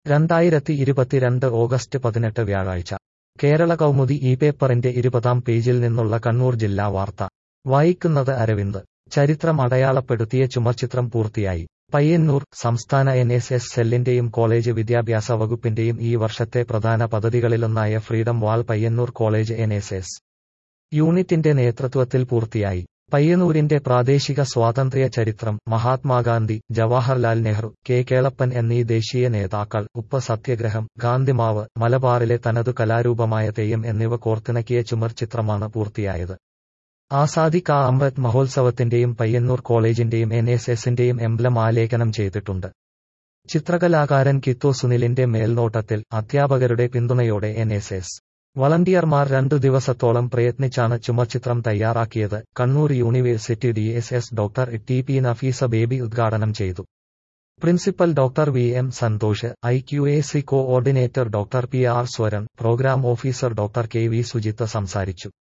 രണ്ടായിരത്തി ഇരുപത്തിരണ്ട് ഓഗസ്റ്റ് പതിനെട്ട് വ്യാഴാഴ്ച കേരള കൗമുദി ഈ പേപ്പറിന്റെ ഇരുപതാം പേജിൽ നിന്നുള്ള കണ്ണൂർ ജില്ലാ വാർത്ത വായിക്കുന്നത് അരവിന്ദ് ചരിത്രം അടയാളപ്പെടുത്തിയ ചുമർചിത്രം പൂർത്തിയായി പയ്യന്നൂർ സംസ്ഥാന എൻ എസ് എസ് സെല്ലിന്റെയും കോളേജ് വിദ്യാഭ്യാസ വകുപ്പിന്റെയും ഈ വർഷത്തെ പ്രധാന പദ്ധതികളിലൊന്നായ freedom wall Payyanur college N S S യൂണിറ്റിന്റെ നേതൃത്വത്തിൽ പൂർത്തിയായി പയ്യന്നൂരിന്റെ പ്രാദേശിക സ്വാതന്ത്ര്യ ചരിത്രം മഹാത്മാഗാന്ധി ജവഹർലാൽ നെഹ്റു കെ കേളപ്പൻ എന്നീ ദേശീയ നേതാക്കൾ ഉപ്പ് സത്യഗ്രഹം ഗാന്ധിമാവ് മലബാറിലെ തനതു കലാരൂപമായ തെയ്യം എന്നിവ കോർത്തിണക്കിയ ചുമർ ചിത്രമാണ് പൂർത്തിയായത് ആസാദി കാ അമൃത് മഹോത്സവത്തിന്റെയും പയ്യന്നൂർ കോളേജിന്റെയും എൻ എസ് എസിന്റെയും എംബ്ലം ആലേഖനം ചെയ്തിട്ടുണ്ട് ചിത്രകലാകാരൻ കിത്തു സുനിലിന്റെ മേൽനോട്ടത്തിൽ അധ്യാപകരുടെ പിന്തുണയോടെ എൻ എസ് എസ് വളണ്ടിയർമാർ രണ്ടു ദിവസത്തോളം പ്രയത്നിച്ചാണ് ചുമർചിത്രം തയ്യാറാക്കിയത് Kannur university D S S doctor T P Nafeesa Baby ഉദ്ഘാടനം ചെയ്തു principal doctor V M Santhosh I Q A C coordinator doctor P R Swaran program officer doctor K V Sujith സംസാരിച്ചു